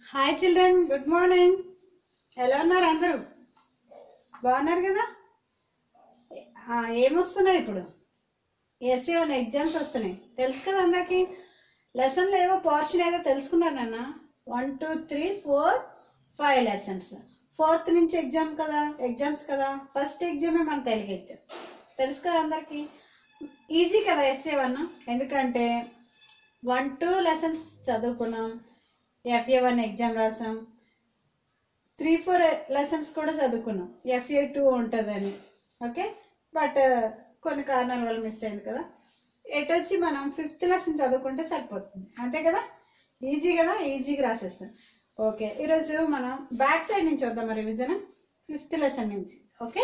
Hi children good morning ఎలా ఉన్నారు అందరూ బాగున్నారు కదా ఆ, ఏమొస్తున్నాయి ఇప్పుడు ఎస్సీ వన్ ఎగ్జామ్స్ వస్తున్నాయి తెలుసు కదా అందరికి లెసన్లు ఏవో పోర్షన్ ఏదో తెలుసుకున్నారు నాన్న one two three four five lessons fourth నుంచి ఎగ్జామ్ కదా ఎగ్జామ్స్ కదా ఫస్ట్ ఎగ్జామే మన తెలుగు ఎగ్జామ్ తెలుసు కదా అందరికి ఈజీ కదా ఎస్ఏ వన్ ఎందుకంటే వన్ టూ లెసన్స్ చదువుకున్నాం ఎఫ్ఏ వన్ ఎగ్జామ్ రాసాం త్రీ ఫోర్ లెసన్స్ కూడా చదువుకున్నాం ఎఫ్ఏ టూ ఉంటుందని ఓకే బట్ కొన్ని కారణాల వల్ల మిస్ అయింది కదా ఎటు వచ్చి మనం ఫిఫ్త్ లెసన్ చదువుకుంటే సరిపోతుంది అంతే కదా ఈజీ కదా ఈజీగా రాసేస్తాం ఓకే ఈరోజు మనం బ్యాక్ సైడ్ నుంచి వద్దాం రివిజన్ ఫిఫ్త్ లెసన్ నుంచి ఓకే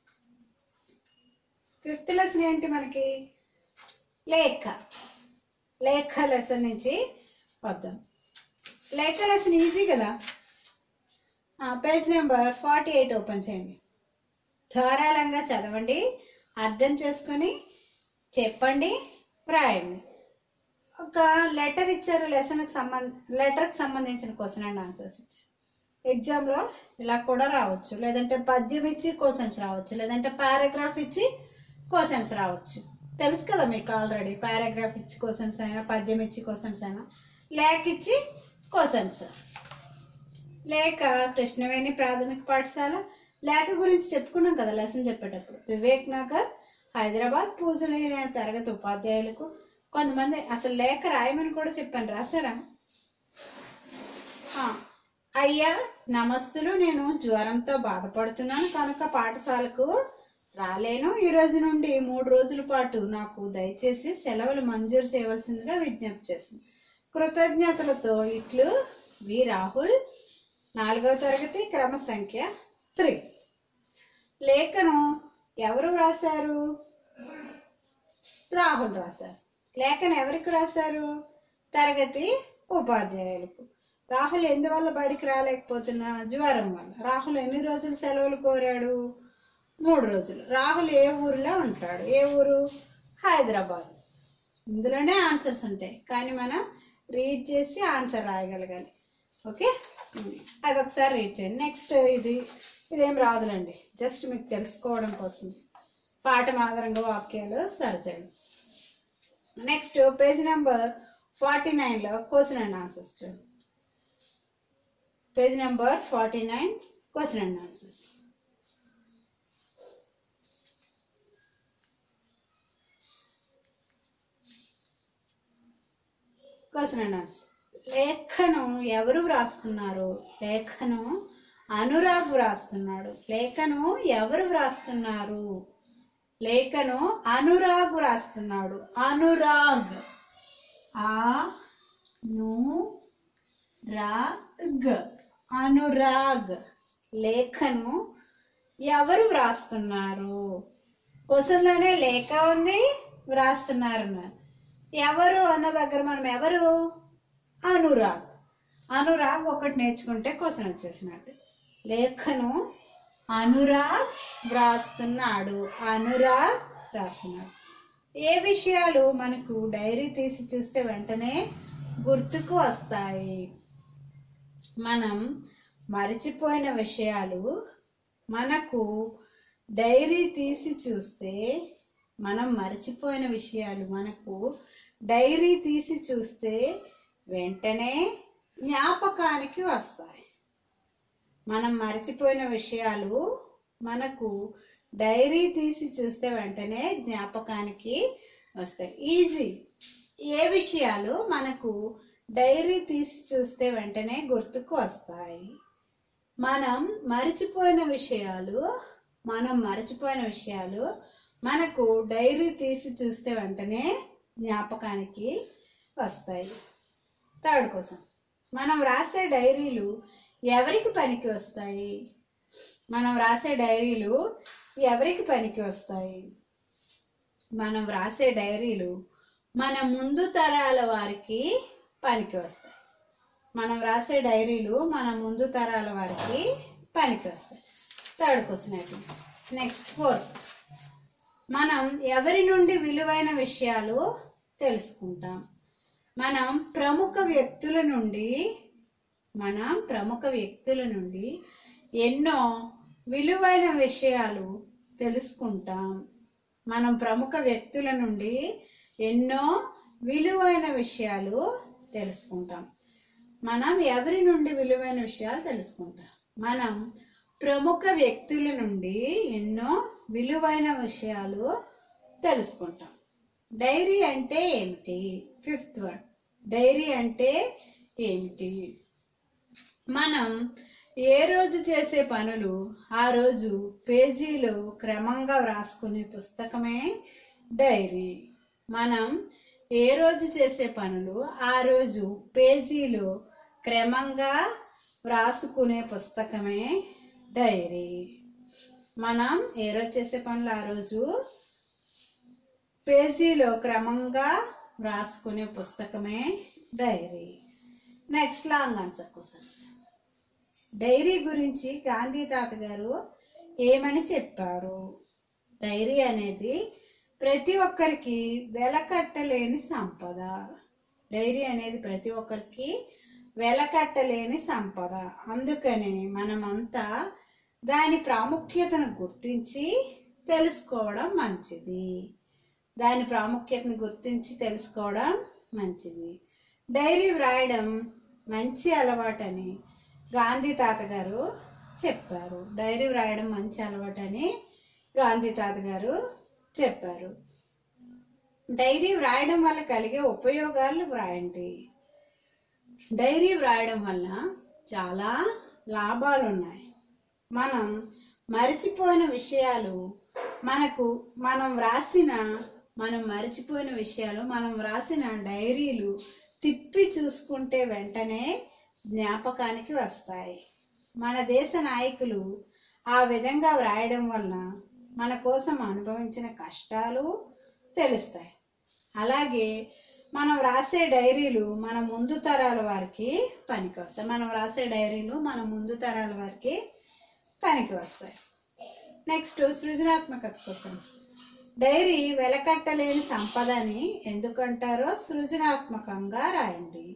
ఫిఫ్త్ లెసన్ ఏంటి మనకి లేఖ లేఖ లెసన్ నుంచి వద్దాం లేఖ లెసన్ ఈజీ కదా page number forty eight open చేయండి ధారాళంగా చదవండి అర్థం చేసుకొని చెప్పండి వ్రాయండి ఒక లెటర్ ఇచ్చారు లెసన్కి సంబంధ లెటర్కి సంబంధించిన క్వశ్చన్ అండ్ ఆన్సర్స్ ఇచ్చారు ఎగ్జామ్లో ఇలా కూడా రావచ్చు లేదంటే పద్యం ఇచ్చి క్వశ్చన్స్ రావచ్చు లేదంటే పారాగ్రాఫ్ ఇచ్చి క్వశ్చన్స్ రావచ్చు తెలుసు కదా మీకు ఆల్రెడీ పారాగ్రాఫ్ ఇచ్చి క్వశ్చన్స్ అయినా పద్యం ఇచ్చి క్వశ్చన్స్ అయినా లేఖ ఇచ్చి క్వశ్చన్స్ లేక కృష్ణవేణి ప్రాథమిక పాఠశాల లేఖ గురించి చెప్పుకున్నాం కదా లెసన్ చెప్పేటప్పుడు వివేక్ నగర్ హైదరాబాద్ పూజలేని తరగతి ఉపాధ్యాయులకు కొంతమంది అసలు లేఖ రాయమని కూడా చెప్పాను రాసారా ఆ, అయ్యా నమస్సులు నేను జ్వరంతో బాధపడుతున్నాను కనుక పాఠశాలకు రాలేను ఈ రోజు నుండి మూడు రోజుల పాటు నాకు దయచేసి సెలవులు మంజూరు చేయవలసిందిగా విజ్ఞప్తి చేస్తుంది కృతజ్ఞతలతో ఇట్లు వి రాహుల్ నాలుగవ తరగతి క్రమ సంఖ్య త్రీ లేఖను ఎవరు రాశారు రాహుల్ రాశారు లేఖను ఎవరికి రాశారు తరగతి ఉపాధ్యాయులకు రాహుల్ ఎందువల్ల బడికి రాలేకపోతున్నా జ్వరం వల్ల రాహుల్ ఎన్ని రోజులు సెలవులు కోరాడు మూడు రోజులు రాహుల్ ఏ ఊరిలో ఉంటాడు ఏ ఊరు హైదరాబాద్ ఇందులోనే ఆన్సర్స్ ఉంటాయి కానీ మనం రీడ్ చేసి ఆన్సర్ రాయగలగాలి ఓకే అది ఒకసారి రీడ్ చేయండి నెక్స్ట్ ఇది ఇదేం రాదులండి జస్ట్ మీకు తెలుసుకోవడం కోసం పాఠం ఆధారంగా వాక్యాలు సరిచేయండి నెక్స్ట్ పేజ్ నెంబర్ ఫార్టీ నైన్లో క్వశ్చన్ అండ్ ఆన్సర్స్ చూడండి page number forty nine question and answers question and answer లేఖను ఎవరు వ్రాస్తున్నారు లేఖను అనురాగ్ వ్రాస్తున్నాడు లేఖను ఎవరు వ్రాస్తున్నారు లేఖను అనురాగ్ వ్రాస్తున్నాడు అనురాగ్ ఆ ను రాగ్ అనురాగ్ లేఖను ఎవరు వ్రాస్తున్నారు క్వశ్చన్లోనే లేఖ ఉంది వ్రాస్తున్నారు అన్నారు. ఎవరు అన్న దగ్గర మనం ఎవరు అనురాగ్ అనురాగ్ ఒకటి నేర్చుకుంటే క్వశ్చన్ వచ్చేసినట్టు లేఖను అనురాగ్ వ్రాస్తున్నాడు అనురాగ్ వ్రాస్తున్నాడు ఏ విషయాలు మనకు డైరీ తీసి చూస్తే వెంటనే గుర్తుకు వస్తాయి మనం మరిచిపోయిన విషయాలు మనకు డైరీ తీసి చూస్తే మనం మర్చిపోయిన విషయాలు మనకు డైరీ తీసి చూస్తే వెంటనే జ్ఞాపకానికి వస్తాయి మనం మర్చిపోయిన విషయాలు మనకు డైరీ తీసి చూస్తే వెంటనే జ్ఞాపకానికి వస్తాయి ఈజీ ఏ విషయాలు మనకు డైరీ తీసి చూస్తే వెంటనే గుర్తుకు వస్తాయి మనం మర్చిపోయిన విషయాలు మనం మర్చిపోయిన విషయాలు మనకు డైరీ తీసి చూస్తే వెంటనే జ్ఞాపకానికి వస్తాయి థర్డ్ కోసం మనం రాసే డైరీలు ఎవరికి పనికి వస్తాయి మనం రాసే డైరీలు ఎవరికి పనికి వస్తాయి మనం రాసే డైరీలు మన ముందు తరాల వారికి పనికి వస్తాయి మనం రాసే డైరీలు మన ముందు తరాల వారికి పనికి వస్తాయి థర్డ్ క్వశ్చన్ అయితే నెక్స్ట్ ఫోర్త్ మనం ఎవరి నుండి విలువైన విషయాలు తెలుసుకుంటాం మనం ప్రముఖ వ్యక్తుల నుండి మనం ప్రముఖ వ్యక్తుల నుండి ఎన్నో విలువైన విషయాలు తెలుసుకుంటాం మనం ప్రముఖ వ్యక్తుల నుండి ఎన్నో విలువైన విషయాలు తెలుసుకుంటాం మనం ఎవరి నుండి విలువైన విషయాలు తెలుసుకుంటాం మనం ప్రముఖ వ్యక్తుల నుండి ఎన్నో విలువైన విషయాలు తెలుసుకుంటాం డైరీ అంటే ఏమిటి ఫిఫ్త్ వన్ డైరీ అంటే ఏమిటి మనం ఏ రోజు చేసే పనులు ఆ రోజు పేజీలో క్రమంగా వ్రాసుకునే పుస్తకమే డైరీ మనం ఏ రోజు చేసే పనులు ఆ రోజు పేజీలో క్రమంగా వ్రాసుకునే పుస్తకమే డైరీ మనం ఏ రోజు చేసే పనులు ఆ రోజు పేజీలో క్రమంగా వ్రాసుకునే పుస్తకమే diary next long answer questions diary గురించి గాంధీ తాత గారు ఏమని చెప్పారు డైరీ అనేది ప్రతి ఒక్కరికి వెలకట్టలేని సంపద డైరీ అనేది ప్రతి ఒక్కరికి వెలకట్టలేని సంపద అందుకని మనమంతా దాని ప్రాముఖ్యతను గుర్తించి తెలుసుకోవడం మంచిది దాని ప్రాముఖ్యతను గుర్తించి తెలుసుకోవడం మంచిది డైరీ వ్రాయడం మంచి అలవాటని గాంధీ తాత గారు చెప్పారు డైరీ వ్రాయడం మంచి అలవాటని గాంధీ తాత గారు చెప్పారు డైరీ వ్రాయడం వల్ల కలిగే ఉపయోగాలు వ్రాయండి డైరీ వ్రాయడం వల్ల చాలా లాభాలు ఉన్నాయి మనం మరిచిపోయిన విషయాలు మనకు మనం వ్రాసిన మనం మరిచిపోయిన విషయాలు మనం వ్రాసిన డైరీలు తిప్పి చూసుకుంటే వెంటనే జ్ఞాపకానికి వస్తాయి మన దేశ నాయకులు ఆ విధంగా వ్రాయడం వలన మన కోసం అనుభవించిన కష్టాలు తెలుస్తాయి అలాగే మనం రాసే డైరీలు మన ముందు తరాల వారికి పనికి వస్తాయి మనం రాసే డైరీలు మన ముందు తరాల వారికి పనికి వస్తాయి నెక్స్ట్ సృజనాత్మకత క్వశ్చన్స్ డైరీ వెలకట్టలేని సంపదని ఎందుకంటారో సృజనాత్మకంగా రాయండి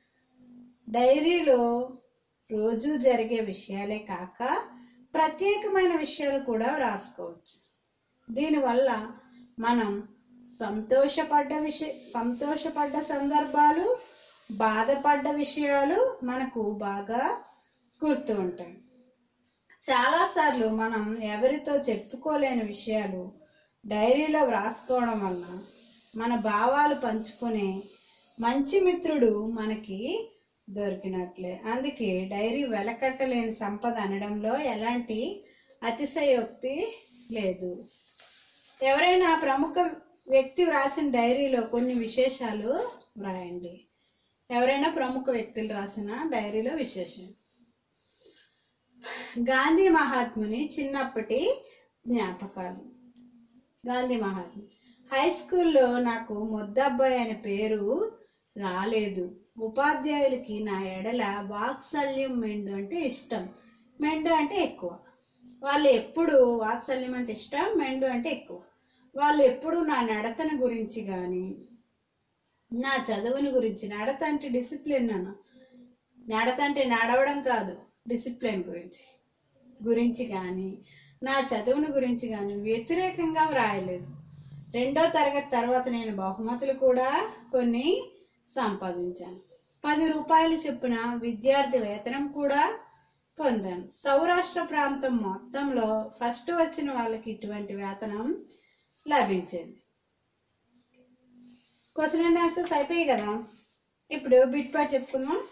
డైరీలో రోజు జరిగే విషయాలే కాక ప్రత్యేకమైన విషయాలు కూడా వ్రాసుకోవచ్చు దీనివల్ల మనం సంతోషపడ్డ విషయ సంతోషపడ్డ సందర్భాలు బాధపడ్డ విషయాలు మనకు బాగా గుర్తు ఉంటాయి చాలాసార్లు మనం ఎవరితో చెప్పుకోలేని విషయాలు డైరీలో వ్రాసుకోవడం వల్ల మన భావాలు పంచుకునే మంచి మిత్రుడు మనకి దొరికినట్లే అందుకే డైరీ వెలకట్టలేని సంపద అనడంలో ఎలాంటి అతిశయోక్తి లేదు ఎవరైనా ప్రముఖ వ్యక్తి వ్రాసిన డైరీలో కొన్ని విశేషాలు వ్రాయండి ఎవరైనా ప్రముఖ వ్యక్తులు రాసిన డైరీలో విశేషం గాంధీ మహాత్ముని చిన్నప్పటి జ్ఞాపకాలు గాంధీ మహాత్ము హై స్కూల్లో నాకు ముద్దబ్బాయి అనే పేరు రాలేదు ఉపాధ్యాయులకి నా ఎడల వాత్సల్యం మెండు అంటే ఇష్టం మెండు అంటే ఎక్కువ వాళ్ళు ఎప్పుడు వాత్సల్యం అంటే ఇష్టం మెండు అంటే ఎక్కువ వాళ్ళు ఎప్పుడు నా నడతన గురించి కానీ నా చదువుని గురించి నడత అంటే డిసిప్లిన్ అన్న నడత అంటే నడవడం కాదు డిసిప్లిన్ గురించి గురించి కానీ నా చదువుని గురించి కానీ వ్యతిరేకంగా వ్రాయలేదు రెండో తరగతి తర్వాత నేను బహుమతులు కూడా కొన్ని సంపాదించాను పది రూపాయలు చొప్పున విద్యార్థి వేతనం కూడా పొందాను సౌరాష్ట్ర ప్రాంతం మొత్తంలో ఫస్ట్ వచ్చిన వాళ్ళకి ఇటువంటి వేతనం లభించేది క్వశ్చన్ అండ్ ఆన్సర్స్ అయిపోయాయి కదా ఇప్పుడు బిట్ పార్ట్ చెప్పుకుందాం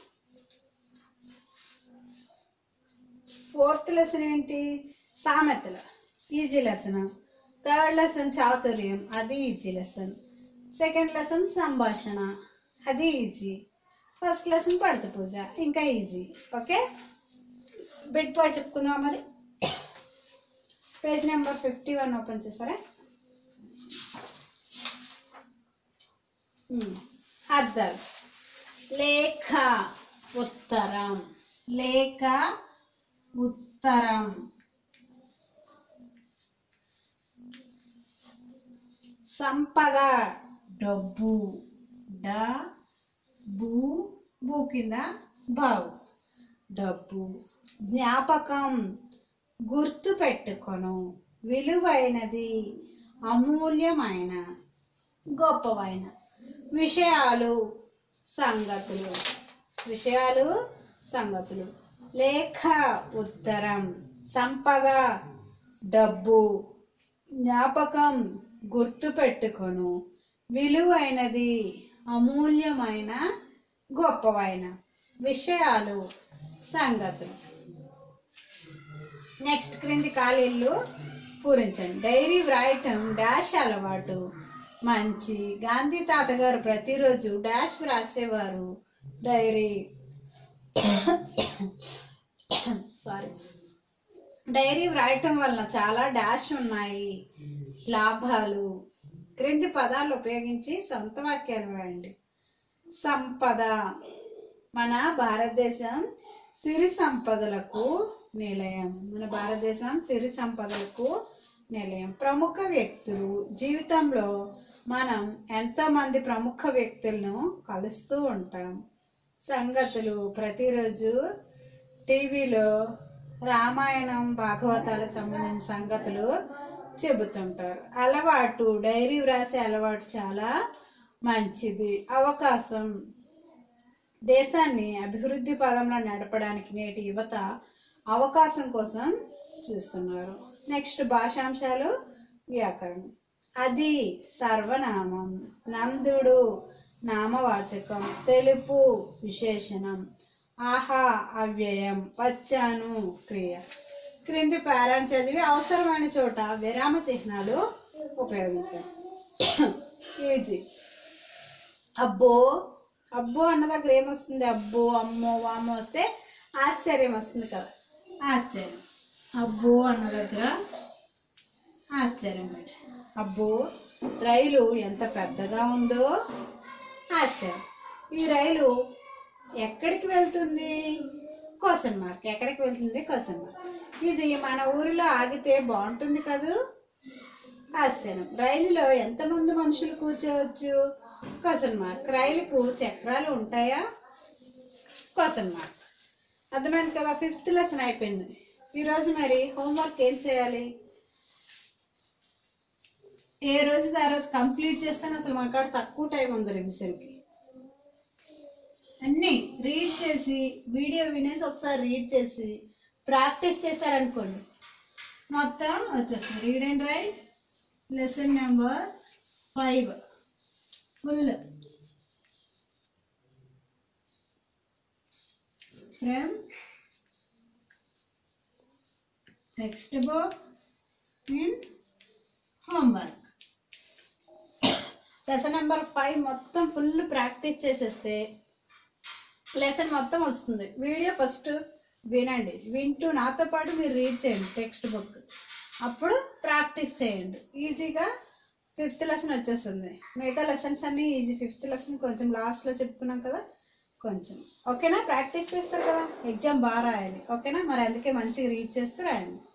ఫోర్త్ లెసన్ ఏంటి సామెతలు ఈజీ లెసన్ థర్డ్ లెసన్ చాతుర్యం అది ఈజీ లెసన్ సెకండ్ లెసన్ సంభాషణ అది ఈజీ ఫస్ట్ లెసన్ పడత పూజ ఇంకా ఈజీ ఓకే బిట్ పార్ట్ చెప్పుకుందాం మరి page number fifty one open చేస్తారా ఉమ్, అర్థాలు లేఖ ఉత్తరం లేఖ ఉత్తరం సంపద డబ్బు డ బూ బూ కింద బావు డబ్బు జ్ఞాపకం గుర్తు పెట్టుకొను విలువైనది అమూల్యమైన గొప్పవైన విషయాలు సంగతులు విషయాలు సంగతులు లేఖ ఉత్తరం సంపద డబ్బు జ్ఞాపకం గుర్తు పెట్టుకొను విలువైనది అమూల్యమైన గొప్పవైన విషయాలు సంగతులు నెక్స్ట్ క్రింది ఖాళీలు పూరించండి డైరీ వ్రాయటం డాష్ అలవాటు మంచి గాంధీ తాతగారు ప్రతిరోజు డాష్ వ్రాసేవారు డైరీ సారీ డైరీ వ్రాయటం వలన చాలా డాష్ ఉన్నాయి లాభాలు క్రింది పదాలు ఉపయోగించి సొంత వాక్యాలు వ్రాయండి సంపద మన భారతదేశం సిరి సంపదలకు నిలయం మన భారతదేశం సిరి సంపదలకు నిలయం ప్రముఖ వ్యక్తులు జీవితంలో మనం ఎంతో మంది ప్రముఖ వ్యక్తులను కలుస్తూ ఉంటాం సంగతులు ప్రతిరోజు టీవీలో రామాయణం భాగవతాలకు సంబంధించిన సంగతులు చెబుతుంటారు అలవాటు డైరీ వ్రాసే అలవాటు చాలా మంచిది అవకాశం దేశాన్ని అభివృద్ధి పదంలో నడపడానికి నేటి యువత అవకాశం కోసం చూస్తున్నారు నెక్స్ట్ భాషాంశాలు వ్యాకరణం అది సర్వనామం నందుడు నామవాచకం తెలుపు విశేషణం ఆహా అవ్యయం వచ్చాను క్రియ క్రింది పారాన్ని చదివి అవసరమైన చోట విరామ చిహ్నాలు ఉపయోగించాలి ఈజీ అబ్బో అబ్బో అన్న దగ్గర ఏమొస్తుంది అబ్బో అమ్మో వామ్మో వస్తే ఆశ్చర్యం వస్తుంది కదా ఆశ్చర్యం అబ్బో అన్న దగ్గర ఆశ్చర్యం పెట్ట అబ్బో రైలు ఎంత పెద్దగా ఉందో ఆశ్చర్యం ఈ రైలు ఎక్కడికి వెళ్తుంది క్వశ్చన్ మార్క్ ఎక్కడికి వెళ్తుంది క్వశ్చన్ మార్క్ ఇది మన ఊరిలో ఆగితే బాగుంటుంది కదూ ఆశ్చర్యం రైలులో ఎంతమంది మనుషులు కూర్చోవచ్చు క్వశ్చన్ మార్క్ రైలుకు చక్రాలు ఉంటాయా క్వశ్చన్ మార్క్ అర్థమైంది కదా ఫిఫ్త్ లెసన్ అయిపోయింది ఈరోజు మరి హోంవర్క్ ఏం చేయాలి ఏ రోజు ఆ రోజు కంప్లీట్ చేస్తాను అసలు మన కాడ తక్కువ టైం ఉంది రివిజన్కి అన్నీ రీడ్ చేసి వీడియో వినేసి ఒకసారి రీడ్ చేసి ప్రాక్టీస్ చేశారనుకోండి మొత్తం వచ్చేస్తుంది read and write lesson number five full from textbook and homework lesson number five మొత్తం ఫుల్ ప్రాక్టీస్ చేసేస్తే లెసన్ మొత్తం వస్తుంది వీడియో ఫస్ట్ వినండి వింటూ నాతో పాటు మీరు రీడ్ చేయండి టెక్స్ట్ బుక్ అప్పుడు ప్రాక్టీస్ చేయండి ఈజీగా ఫిఫ్త్ లెసన్ వచ్చేస్తుంది మిగతా లెసన్స్ అన్నీ ఈజీ ఫిఫ్త్ లెసన్ కొంచెం లాస్ట్లో చెప్పుకున్నాం కదా కొంచెం ఓకేనా ప్రాక్టీస్ చేస్తారు కదా ఎగ్జామ్ బాగా రాయాలి ఓకేనా మరి అందుకే మంచిగా రీడ్ చేస్తూ రాయండి